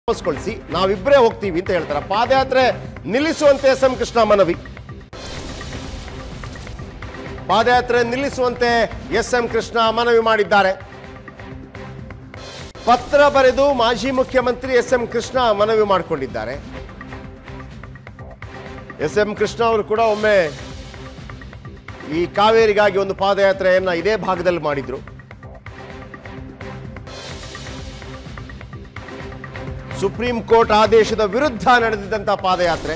ವಾಪಸ್ಕೊಳಿಸಿ ನಾವಿಬ್ಬರೇ ಹೋಗ್ತೀವಿ ಅಂತ ಹೇಳ್ತಾರೆ ಪಾದಯಾತ್ರೆ ನಿಲ್ಲಿಸುವಂತೆ ಎಸ್ ಎಂ ಕೃಷ್ಣ ಮನವಿ ಪಾದಯಾತ್ರೆ ನಿಲ್ಲಿಸುವಂತೆ ಎಸ್ ಎಂ ಕೃಷ್ಣ ಮನವಿ ಮಾಡಿದ್ದಾರೆ ಪತ್ರ ಬರೆದು ಮಾಜಿ ಮುಖ್ಯಮಂತ್ರಿ ಎಸ್ ಎಂ ಕೃಷ್ಣ ಮನವಿ ಮಾಡಿಕೊಂಡಿದ್ದಾರೆ ಎಸ್ ಎಂ ಕೃಷ್ಣ ಅವರು ಕೂಡ ಒಮ್ಮೆ ಈ ಕಾವೇರಿಗಾಗಿ ಒಂದು ಪಾದಯಾತ್ರೆಯನ್ನ ಇದೇ ಭಾಗದಲ್ಲಿ ಮಾಡಿದ್ರು ಸುಪ್ರೀಂ ಕೋರ್ಟ್ ಆದೇಶದ ವಿರುದ್ಧ ನಡೆದಿದ್ದಂತಹ ಪಾದಯಾತ್ರೆ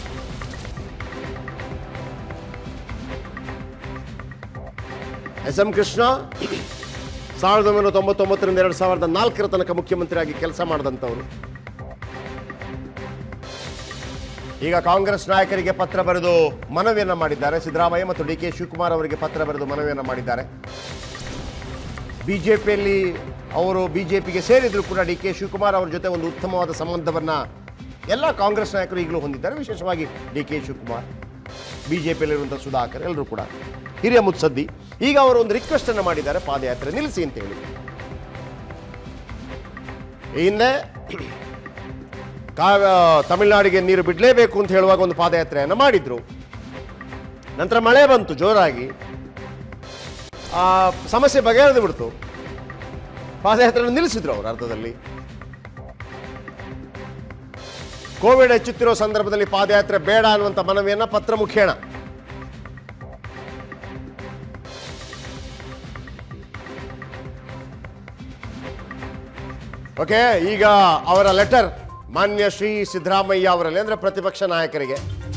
ಎಸ್ ಎಂ ಕೃಷ್ಣ ಸಾವಿರದ ಒಂಬೈನೂರ ತೊಂಬತ್ತೊಂಬತ್ತರಿಂದ ಎರಡು ಸಾವಿರದ ನಾಲ್ಕರ ತನಕ ಮುಖ್ಯಮಂತ್ರಿಯಾಗಿ ಕೆಲಸ ಮಾಡಿದಂಥವರು ಈಗ ಕಾಂಗ್ರೆಸ್ ನಾಯಕರಿಗೆ ಪತ್ರ ಬರೆದು ಮನವಿಯನ್ನ ಮಾಡಿದ್ದಾರೆ ಸಿದ್ದರಾಮಯ್ಯ ಮತ್ತು ಡಿ ಕೆ ಶಿವಕುಮಾರ್ ಅವರಿಗೆ ಪತ್ರ ಬರೆದು ಮನವಿಯನ್ನ ಮಾಡಿದ್ದಾರೆ ಬಿಜೆಪಿಯಲ್ಲಿ ಅವರು ಬಿಜೆಪಿಗೆ ಸೇರಿದ್ರು ಕೂಡ ಡಿ ಕೆ ಶಿವಕುಮಾರ್ ಅವರ ಜೊತೆ ಒಂದು ಉತ್ತಮವಾದ ಸಂಬಂಧವನ್ನ ಎಲ್ಲ ಕಾಂಗ್ರೆಸ್ ನಾಯಕರು ಈಗಲೂ ಹೊಂದಿದ್ದಾರೆ ವಿಶೇಷವಾಗಿ ಡಿ ಕೆ ಶಿವಕುಮಾರ್ ಬಿಜೆಪಿಯಲ್ಲಿರುವಂಥ ಸುಧಾಕರ್ ಎಲ್ಲರೂ ಕೂಡ ಹಿರಿಯ ಮುತ್ಸದ್ದಿ ಈಗ ಅವರು ಒಂದು ರಿಕ್ವೆಸ್ಟ್ ಅನ್ನು ಮಾಡಿದ್ದಾರೆ ಪಾದಯಾತ್ರೆ ನಿಲ್ಲಿಸಿ ಅಂತ ಹೇಳಿ ಈ ಹಿಂದೆ ಕಾವ ತಮಿಳುನಾಡಿಗೆ ನೀರು ಬಿಡಲೇಬೇಕು ಅಂತ ಹೇಳುವಾಗ ಒಂದು ಪಾದಯಾತ್ರೆಯನ್ನು ಮಾಡಿದ್ರು ನಂತರ ಮಳೆ ಬಂತು ಜೋರಾಗಿ ಆ ಸಮಸ್ಯೆ ಬಗೆಹರಿದು ಬಿಡ್ತು ಪಾದಯಾತ್ರೆ ನಿಲ್ಲಿಸಿದ್ರು ಅವರು ಅರ್ಧದಲ್ಲಿ ಕೋವಿಡ್ ಹೆಚ್ಚುತ್ತಿರೋ ಸಂದರ್ಭದಲ್ಲಿ ಪಾದಯಾತ್ರೆ ಬೇಡ ಅನ್ನುವಂಥ ಮನವಿಯನ್ನ ಪತ್ರ ಮುಖೇಣ ಓಕೆ ಈಗ ಅವರ ಲೆಟರ್ ಮಾನ್ಯ ಶ್ರೀ ಸಿದ್ದರಾಮಯ್ಯ ಅವರಲ್ಲಿ ಅಂದ್ರೆ ಪ್ರತಿಪಕ್ಷ ನಾಯಕರಿಗೆ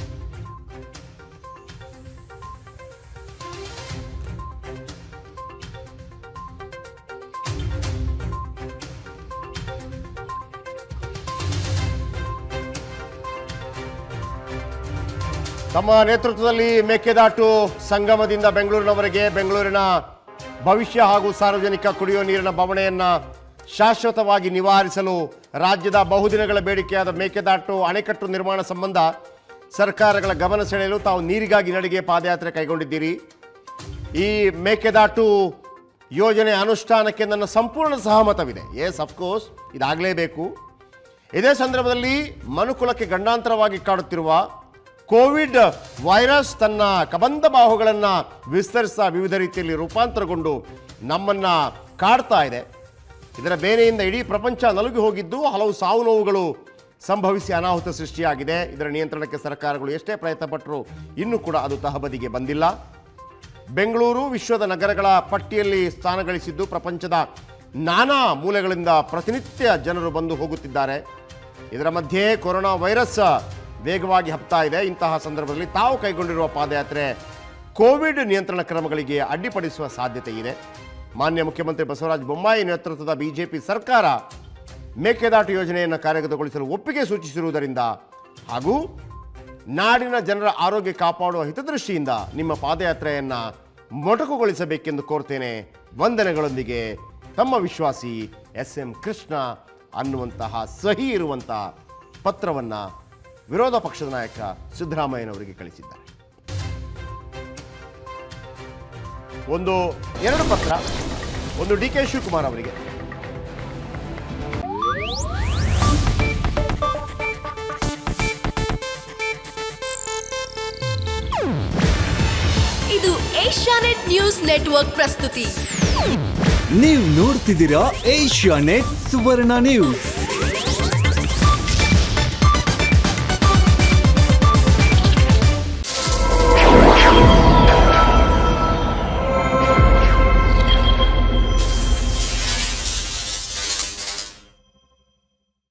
ತಮ್ಮ ನೇತೃತ್ವದಲ್ಲಿ ಮೇಕೆದಾಟು ಸಂಗಮದಿಂದ ಬೆಂಗಳೂರಿನವರೆಗೆ ಬೆಂಗಳೂರಿನ ಭವಿಷ್ಯ ಹಾಗೂ ಸಾರ್ವಜನಿಕ ಕುಡಿಯುವ ನೀರಿನ ಬವಣೆಯನ್ನ ಶಾಶ್ವತವಾಗಿ ನಿವಾರಿಸಲು ರಾಜ್ಯದ ಬಹುದಿನಗಳ ಬೇಡಿಕೆಯಾದ ಮೇಕೆದಾಟು ಅಣೆಕಟ್ಟು ನಿರ್ಮಾಣ ಸಂಬಂಧ ಸರ್ಕಾರಗಳ ಗಮನ ಸೆಳೆಯಲು ತಾವು ನೀರಿಗಾಗಿ ನಡಿಗೆ ಪಾದಯಾತ್ರೆ ಕೈಗೊಂಡಿದ್ದೀರಿ ಈ ಮೇಕೆದಾಟು ಯೋಜನೆ ಅನುಷ್ಠಾನಕ್ಕೆ ನನ್ನ ಸಂಪೂರ್ಣ ಸಹಮತವಿದೆ ಎಸ್ ಅಫ್ಕೋರ್ಸ್ ಇದಾಗಲೇಬೇಕು ಇದೇ ಸಂದರ್ಭದಲ್ಲಿ ಮನುಕುಲಕ್ಕೆ ಗಂಡಾಂತರವಾಗಿ ಕಾಡುತ್ತಿರುವ ಕೋವಿಡ್ ವೈರಸ್ ತನ್ನ ಕಬಂಧ ಬಾಹುಗಳನ್ನು ವಿಸ್ತರಿಸ್ತಾ ವಿವಿಧ ರೀತಿಯಲ್ಲಿ ರೂಪಾಂತರಗೊಂಡು ನಮ್ಮನ್ನ ಕಾಡ್ತಾ ಇದೆ ಇದರ ಬೇನೆಯಿಂದ ಇಡೀ ಪ್ರಪಂಚ ನಲುಗಿ ಹೋಗಿದ್ದು ಹಲವು ಸಾವು ನೋವುಗಳು ಸಂಭವಿಸಿ ಅನಾಹುತ ಸೃಷ್ಟಿಯಾಗಿದೆ ಇದರ ನಿಯಂತ್ರಣಕ್ಕೆ ಸರ್ಕಾರಗಳು ಎಷ್ಟೇ ಪ್ರಯತ್ನ ಪಟ್ಟರೂ ಇನ್ನೂ ಕೂಡ ಅದು ತಹಬದಿಗೆ ಬಂದಿಲ್ಲ ಬೆಂಗಳೂರು ವಿಶ್ವದ ನಗರಗಳ ಪಟ್ಟಿಯಲ್ಲಿ ಸ್ಥಾನ ಗಳಿಸಿದ್ದು ಪ್ರಪಂಚದ ನಾನಾ ಮೂಲೆಗಳಿಂದ ಪ್ರತಿನಿತ್ಯ ಜನರು ಬಂದು ಹೋಗುತ್ತಿದ್ದಾರೆ ಇದರ ಮಧ್ಯೆ ಕೊರೋನಾ ವೈರಸ್ ವೇಗವಾಗಿ ಹಬ್ತಾ ಇದೆ ಇಂತಹ ಸಂದರ್ಭದಲ್ಲಿ ತಾವು ಕೈಗೊಂಡಿರುವ ಪಾದಯಾತ್ರೆ ಕೋವಿಡ್ ನಿಯಂತ್ರಣ ಕ್ರಮಗಳಿಗೆ ಅಡ್ಡಿಪಡಿಸುವ ಸಾಧ್ಯತೆ ಇದೆ ಮಾನ್ಯ ಮುಖ್ಯಮಂತ್ರಿ ಬಸವರಾಜ ಬೊಮ್ಮಾಯಿ ನೇತೃತ್ವದ ಬಿಜೆಪಿ ಸರ್ಕಾರ ಮೇಕೆದಾಟು ಯೋಜನೆಯನ್ನು ಕಾರ್ಯಗತಗೊಳಿಸಲು ಒಪ್ಪಿಗೆ ಸೂಚಿಸಿರುವುದರಿಂದ ಹಾಗೂ ನಾಡಿನ ಜನರ ಆರೋಗ್ಯ ಕಾಪಾಡುವ ಹಿತದೃಷ್ಟಿಯಿಂದ ನಿಮ್ಮ ಪಾದಯಾತ್ರೆಯನ್ನು ಮೊಟಕುಗೊಳಿಸಬೇಕೆಂದು ಕೋರ್ತೇನೆ ವಂದನೆಗಳೊಂದಿಗೆ ತಮ್ಮ ವಿಶ್ವಾಸಿ ಎಸ್ ಎಂ ಕೃಷ್ಣ ಅನ್ನುವಂತಹ ಸಹಿ ಇರುವಂತಹ ಪತ್ರವನ್ನು ವಿರೋಧ ಪಕ್ಷದ ನಾಯಕ ಸಿದ್ದರಾಮಯ್ಯನವರಿಗೆ ಕಳಿಸಿದ್ದಾರೆ ಒಂದು ಎರಡು ಪತ್ರ ಒಂದು ಡಿ ಕೆ ಶಿವಕುಮಾರ್ ಅವರಿಗೆ ಇದು ಏಷ್ಯಾನೆಟ್ ನ್ಯೂಸ್ ನೆಟ್ವರ್ಕ್ ಪ್ರಸ್ತುತಿ ನೀವು ನೋಡ್ತಿದ್ದೀರಾ ಏಷ್ಯಾ ನೆಟ್ ಸುವರ್ಣ ನ್ಯೂಸ್